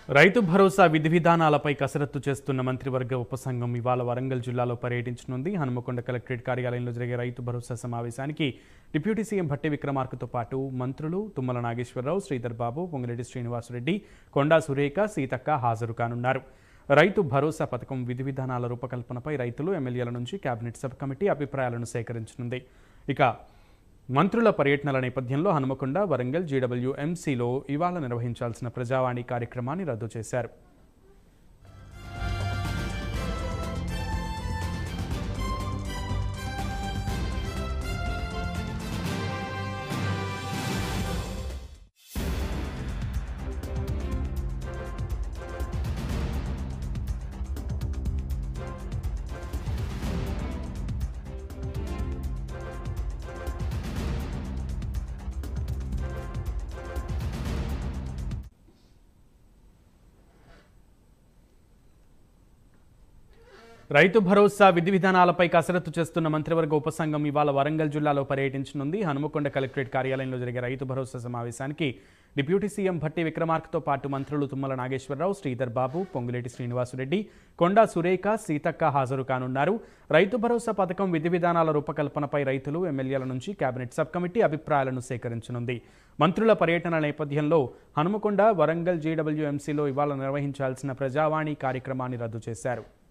రైతు భరోసా విధి విధానాలపై కసరత్తు చేస్తున్న మంత్రివర్గ ఉపసంఘం ఇవాళ వరంగల్ జిల్లాలో పర్యటించనుంది హనుమకొండ కలెక్టరేట్ కార్యాలయంలో జరిగే రైతు భరోసా సమావేశానికి డిప్యూటీ సీఎం భట్టి విక్రమార్కతో పాటు మంత్రులు తుమ్మల నాగేశ్వరరావు శ్రీధర్ బాబు పొంగిరెడ్డి శ్రీనివాసరెడ్డి కొండా సురేఖ సీతక్క హాజరు కానున్నారు రైతు భరోసా పథకం విధి విధానాల రూపకల్పనపై రైతులు ఎమ్మెల్యేల నుంచి కేబినెట్ సబ్ కమిటీ అభిప్రాయాలను సేకరించనుంది ఇక మంత్రుల పర్యటనల నేపథ్యంలో హనుమకొండ వరంగల్ జీడబ్ల్యూఎంసీలో ఇవాళ నిర్వహించాల్సిన ప్రజావాణి కార్యక్రమాన్ని రద్దు చేశారు రైతు భరోసా విధి విధానాలపై కసరత్తు చేస్తున్న మంత్రివర్గ ఉపసంఘం ఇవాళ వరంగల్ జిల్లాలో పర్యటించనుంది హనుమకొండ కలెక్టరేట్ కార్యాలయంలో జరిగే రైతు భరోసా సమావేశానికి డిప్యూటీ సీఎం భట్టి విక్రమార్కతో పాటు మంత్రులు తుమ్మల నాగేశ్వరరావు శ్రీధర్ బాబు పొంగులేటి శ్రీనివాసురెడ్డి కొండా సురేఖ సీతక్క హాజరు కానున్నారు రైతు భరోసా పథకం విధి విధానాల రూపకల్పనపై రైతులు ఎమ్మెల్యేల నుంచి కేబినెట్ సబ్ కమిటీ అభిప్రాయాలను సేకరించనుంది మంత్రుల పర్యటన నేపథ్యంలో హనుమకొండ వరంగల్ జీడబ్ల్యూఎంసీలో ఇవాళ నిర్వహించాల్సిన ప్రజావాణి కార్యక్రమాన్ని రద్దు చేశారు